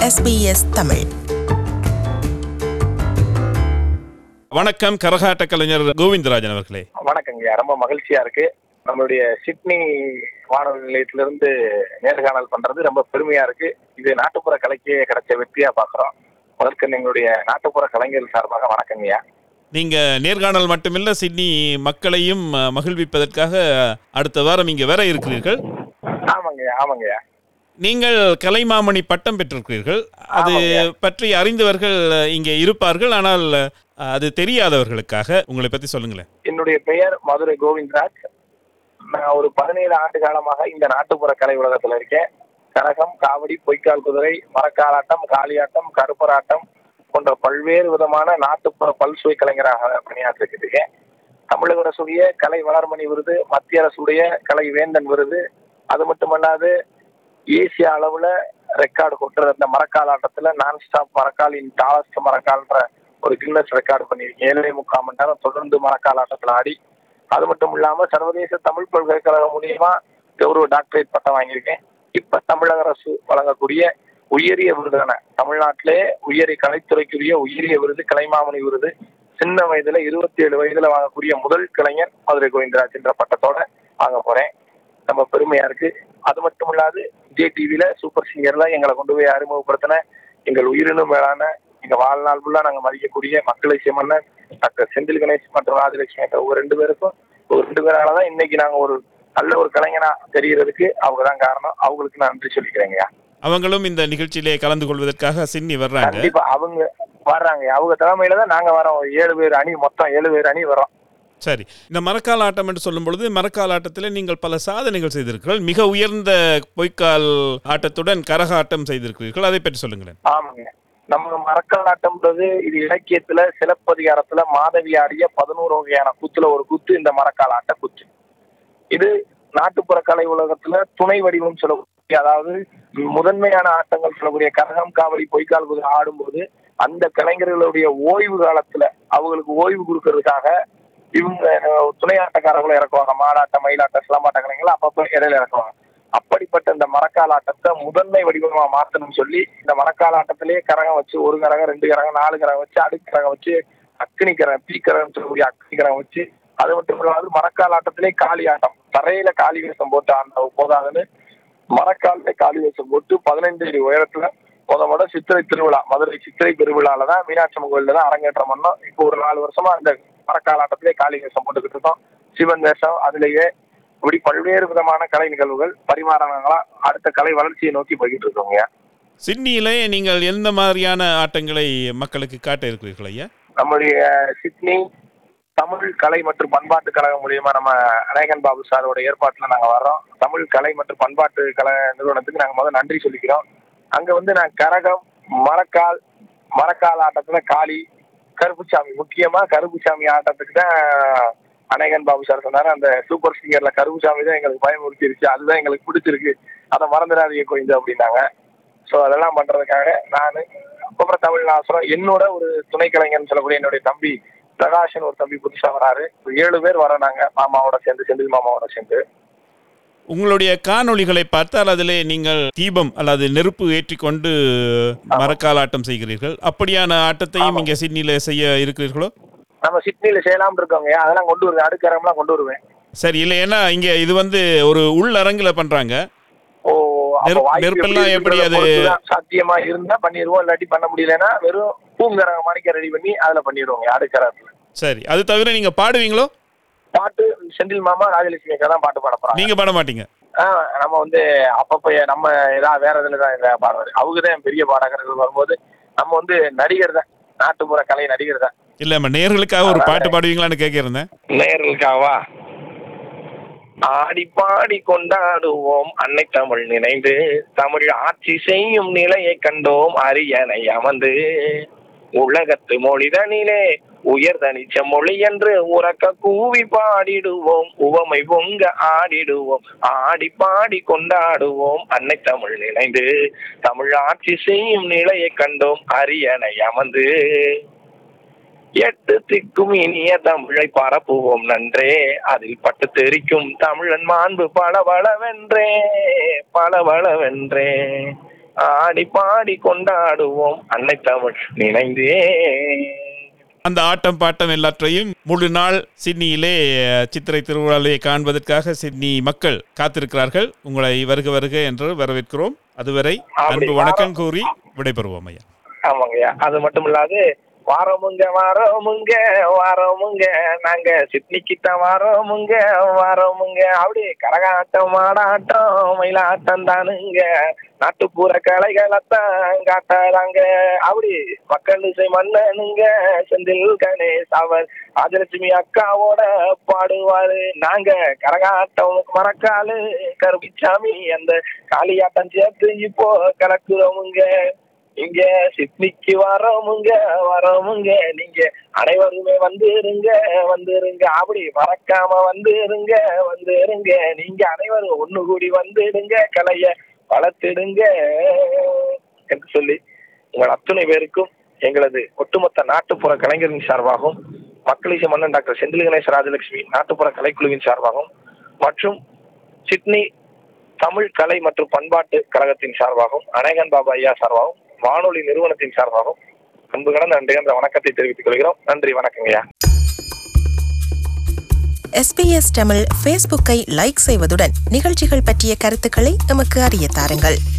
SBS Tamil வணக்கம் கரகாட்ட கலைஞர் கோவிந்தராஜன் அவர்களே வணக்கங்கய்யா ரொம்ப மகிழ்ச்சியா இருக்கு நம்மளுடைய சிட்னி வானொலி நிலையத்திலிருந்து நேர்காணல் பண்றது ரொம்ப பெருமையா இருக்கு இது நாட்டுப்புற கலைக்கு கிடைச்ச வெற்றியா பாக்குறோம் முதற்க எங்களுடைய நாட்டுப்புற கலைஞர் சார்பாக வணக்கங்கய்யா நீங்க நேர்காணல் மட்டுமில்ல சிட்னி மக்களையும் அஹ், மகிழ்விப்பதற்காக அடுத்த வாரம் இங்க வர இருக்கிறீர்கள் ஆமாங்கய்யா ஆமாங்கய்யா நீங்கள் கலைமாமணி பட்டம் பெற்றிருக்கிறீர்கள் அது ஆமாங்க. பற்றி அறிந்தவர்கள் அஹ், இங்கே இருப்பார்கள் ஆனால் அஹ், அது தெரியாதவர்களுக்காக உங்களை பத்தி சொல்லுங்களேன் என்னுடைய பெயர் மதுரை கோவிந்தராஜ் நான் ஒரு பதினேழு ஆண்டு காலமாக இந்த நாட்டுப்புற கலை உலகத்துல இருக்கேன் கரகம் காவடி பொய்க்கால் குதிரை மரக்காலாட்டம் காளியாட்டம் கருப்பராட்டம் போன்ற பல்வேறு விதமான நாட்டுப்புற பல்சுவை கலைஞராக பணியாற்றிட்டு இருக்கேன் தமிழக அரசுடைய கலை வளர்மணி விருது மத்திய அரசுடைய கலை வேந்தன் விருது அது மட்டுமல்லாது ஏசிய அளவுல ரெக்கார்டு கொட்டுற அந்த மரக்கால் ஆட்டத்துல நான் ஸ்டாப் மரக்காலின் டாலஸ்ட் மரக்கால்ன்ற ஒரு கின்னஸ் ரெக்கார்டு பண்ணியிருக்கேன் ஏழரை முக்கால் மணி நேரம் தொடர்ந்து மரக்கால் ஆட்டத்துல ஆடி அது மட்டும் இல்லாம சர்வதேச தமிழ் பல்கலைக்கழகம் மூலியமா கௌரவ டாக்டரேட் பட்டம் வாங்கியிருக்கேன் இப்ப தமிழக அரசு வழங்கக்கூடிய உயரிய விருதான தமிழ்நாட்டிலே உயரிய கலைத்துறைக்குரிய உயரிய விருது கலைமாமணி விருது சின்ன வயதுல இருபத்தி ஏழு வயதுல வாங்கக்கூடிய முதல் கலைஞர் மதுரை கோவிந்தராஜ் என்ற பட்டத்தோட வாங்க போறேன் நம்ம பெருமையா இருக்கு அது மட்டும் இல்லாது விஜய் டிவில சூப்பர் சிங்கர்ல எங்களை கொண்டு போய் அறிமுகப்படுத்தின எங்கள் உயிரினும் மேலான எங்க வாழ்நாள் ஃபுல்லா நாங்க மதிக்கக்கூடிய மக்களை சேமன்ன டாக்டர் செந்தில் கணேஷ் மற்றும் ராஜலட்சுமி என்ற ஒரு ரெண்டு பேருக்கும் ஒரு ரெண்டு பேராலதான் இன்னைக்கு நாங்க ஒரு நல்ல ஒரு கலைஞனா தெரியறதுக்கு அவங்க தான் காரணம் அவங்களுக்கு நான் நன்றி சொல்லிக்கிறேங்கய்யா அவங்களும் இந்த நிகழ்ச்சியிலே கலந்து கொள்வதற்காக சிட்னி வர்றாங்க கண்டிப்பா அவங்க வர்றாங்க அவங்க தலைமையில தான் நாங்க வரோம் ஒரு ஏழு பேர் அணி மொத்தம் ஏழு பேர் அணி வரோம் சரி இந்த மரக்கால் ஆட்டம் என்று சொல்லும் பொழுது மரக்கால் ஆட்டத்தில் நீங்கள் பல சாதனைகள் செய்திருக்கிறீர்கள் மிக உயர்ந்த பொய்க்கால் ஆட்டத்துடன் கரகாட்டம் செய்திருக்கிறீர்கள் அதை பற்றி சொல்லுங்களேன் ஆமாங்க நம்ம மரக்காலாட்டம்ன்றது இது இலக்கியத்துல சிலப்பதிகாரத்துல மாதவி ஆடிய பதினோரு வகையான குத்துல ஒரு குத்து இந்த மரக்காலாட்ட குத்து இது நாட்டுப்புற கலை உலகத்துல துணை வடிவம் சொல்லக்கூடிய அதாவது முதன்மையான ஆட்டங்கள் சொல்லக்கூடிய கரகம் காவடி பொய்க்கால் குதிரை ஆடும்போது அந்த கலைஞர்களுடைய ஓய்வு காலத்துல அவங்களுக்கு ஓய்வு கொடுக்கறதுக்காக இவங்க அஹ், துணை ஆட்டக்காரர்களும் இறக்குவாங்க மாடாட்டம் மயிலாட்டம் சிலம்பாட்ட கலைஞர்கள் அப்பப்ப இடையில இறக்குவாங்க அப்படிப்பட்ட இந்த மரக்கால் ஆட்டத்தை முதன்மை வடிவமா மாத்தணும்னு சொல்லி இந்த மரக்கால் ஆட்டத்திலேயே கரகம் வச்சு ஒரு கரகம் ரெண்டு கரகம் நாலு கரகம் வச்சு அடுக்கு கரகம் வச்சு அக்னி கரகம் தீக்கரகம் சொல்லக்கூடிய அக்னி கரகம் வச்சு அது மட்டும் இல்லாது மரக்கால் ஆட்டத்திலே காளி ஆட்டம் தரையில காளி வேஷம் போட்டு ஆண்ட போதாதுன்னு மரக்கால்ல காளி வேஷம் போட்டு பதினைந்து அடி உயரத்துல முத முத சித்திரை திருவிழா மதுரை சித்திரை பெருவிழால தான் மீனாட்சி அம்மன் கோயில்ல தான் அரங்கேற்றம் பண்ணோம் இப்போ ஒரு நாலு வருஷமா இந்த மரக்கால் ஆட்டத்திலே காளி வேஷம் போட்டுக்கிட்டு இருக்கோம் சிவன் வேஷம் அதுலயே இப்படி பல்வேறு விதமான கலை நிகழ்வுகள் பரிமாறங்களா அடுத்த கலை வளர்ச்சியை நோக்கி போய்கிட்டு இருக்கோங்க சிட்னியிலே நீங்கள் எந்த மாதிரியான ஆட்டங்களை மக்களுக்கு காட்ட இருக்கிறீர்கள் ஐயா நம்முடைய சிட்னி தமிழ் கலை மற்றும் பண்பாட்டு கழகம் மூலியமா நம்ம அநேகன் பாபு சாரோட ஏற்பாட்டுல நாங்க வர்றோம் தமிழ் கலை மற்றும் பண்பாட்டு கலை நிறுவனத்துக்கு நாங்க முதல்ல நன்றி சொல்லிக்கிறோம் அங்க வந்து நான் கரகம் மரக்கால் மரக்கால் ஆட்டத்துல காளி கருப்புசாமி முக்கியமா கருப்புசாமி ஆட்டத்துக்கு தான் அநேகன் பாபு சார் சொன்னாரு அந்த சூப்பர் சிங்கர்ல கருப்புசாமி தான் எங்களுக்கு பயமுறுத்திருச்சு அதுதான் எங்களுக்கு பிடிச்சிருக்கு அதை மறந்துடாதீங்க கொஞ்சம் அப்படின்னாங்க ஸோ அதெல்லாம் பண்றதுக்காக நான் அப்புறம் தமிழ் நாசரம் என்னோட ஒரு துணை கலைஞர்னு சொல்லக்கூடிய என்னுடைய தம்பி பிரகாஷன் ஒரு தம்பி புதுசா வராரு ஒரு ஏழு பேர் வரோம் நாங்க மாமாவோட சேர்ந்து செந்தில் மாமாவோட சேர்ந்து உங்களுடைய காணொளிகளை பார்த்தால் அதிலே நீங்கள் தீபம் அல்லது நெருப்பு ஏற்றிக்கொண்டு மரக்கால் ஆட்டம் செய்கிறீர்கள் அப்படியான ஆட்டத்தையும் இங்கே சிட்னியில செய்ய இருக்கிறீர்களோ நம்ம சிட்னில செய்யலாம்னு இருக்கோங்க அதெல்லாம் கொண்டு வருவேன் அடுக்கரம்லாம் கொண்டு வருவேன் சரி இல்லை ஏன்னா இங்க இது வந்து ஒரு உள்ளரங்குல பண்றாங்க ஓ அப்ப நெருப்பு- வாய்ப்பு நெருப்பெல்லாம் எப்படி இருக்குன்றத அது- பொறுத்துதான். சாத்தியமா இருந்தா பண்ணிடுவோம் இல்லாட்டி பண்ண முடியலன்னா வெறும் பூங்கரங்க மாணிக்க ரெடி பண்ணி அதுல பண்ணிடுவோங்க அடுக்கரத்துல சரி அது தவிர நீங்க பாடுவீங்களோ பாட்டு செந்தில் மாமா ராஜலட்சுமி அக்கா தான் பாட்டு பாட போறாங்க நீங்க பாட மாட்டீங்க ஆ, நம்ம வந்து அப்பப்ப நம்ம ஏதாவது வேற இதுல தான் இதை பாடுவாரு அவங்க தான் பெரிய பாடகர்கள் வரும்போது நம்ம வந்து நடிகர் தான் நாட்டுப்புற கலை நடிகர் தான் இல்ல நம்ம நேர்களுக்காக ஒரு பாட்டு பாடுவீங்களான்னு கேட்கிறேன் நேர்களுக்காவா ஆடி பாடி கொண்டாடுவோம் அன்னை தமிழ் நினைந்து தமிழ் ஆட்சி செய்யும் நிலையை கண்டோம் அரியணை அமர்ந்து உலகத்து மொழிதனிலே உயர்தனிச்ச மொழி என்று உறக்க கூவி பாடிடுவோம் உவமை பொங்க ஆடிடுவோம் ஆடி பாடி கொண்டாடுவோம் அன்னை தமிழ் நினைந்து தமிழ் ஆட்சி செய்யும் நிலையை கண்டோம் அரியணை அமர்ந்து எட்டு திக்கும் இனிய தமிழை பரப்புவோம் நன்றே அதில் பட்டு தெரிக்கும் தமிழன் மாண்பு பளபளவென்றே பளபளவென்றே ஆடி பாடி கொண்டாடுவோம் அன்னை தமிழ் நினைந்தே அந்த ஆட்டம் பாட்டம் எல்லாற்றையும் முழு நாள் சிட்னியிலே அஹ், சித்திரை திருவிழாவை காண்பதற்காக சிட்னி மக்கள் காத்திருக்கிறார்கள் உங்களை வருக வருக என்று வரவேற்கிறோம் அதுவரை அப்படி அன்பு வணக்கம் கூறி விடைபெறுவோம் ஐயா ஆமாங்கய்யா அது மட்டும் இல்லாது வாரமுங்க வாரமுங்க வாரமுங்க நாங்க சிட்னிக்கிட்ட வாரமுங்க வாரமுங்க அப்படி கரகாட்டம் மாடாட்டம் மயிலாட்டம் தானுங்க நாட்டுப்புற கலைகளைத்தான் காட்டாதாங்க அப்படி மக்கள் இசை மன்னனுங்க செந்தில் கணேஷ் அவர் ராஜலட்சுமி அக்காவோட பாடுவாரு நாங்க கரகாட்டம் மரக்காலு கருப்பிச்சாமி அந்த காளியாட்டம் சேர்த்து இப்போ கலக்குறோமுங்க இங்க சிட்னிக்கு வரோமுங்க வரோமுங்க நீங்க அனைவருமே வந்துருங்க வந்துருங்க அப்படி மறக்காம வந்துருங்க வந்துருங்க நீங்க அனைவரும் ஒண்ணு கூடி வந்துடுங்க கலைய வளர்த்திடுங்க என்று சொல்லி உங்கள் அத்துணை பேருக்கும் எங்களது ஒட்டுமொத்த நாட்டுப்புற கலைஞரின் சார்பாகவும் மக்களிசை மன்னன் டாக்டர் செந்தில் கணேச ராஜலட்சுமி நாட்டுப்புற கலைக்குழுவின் சார்பாகவும் மற்றும் சிட்னி தமிழ் கலை மற்றும் பண்பாட்டு கழகத்தின் சார்பாகவும் அநேகன் பாபா ஐயா சார்பாகவும் வானொலி நிறுவனத்தின் சார்பாகவும் அன்பு கடந்த நன்றி என்ற வணக்கத்தை தெரிவித்துக் கொள்கிறோம் நன்றி வணக்கம் ஐயா எஸ்பிஎஸ் தமிழ் ஃபேஸ்புக்கை லைக் செய்வதுடன் நிகழ்ச்சிகள் பற்றிய கருத்துக்களை எமக்கு அறிய தாருங்கள்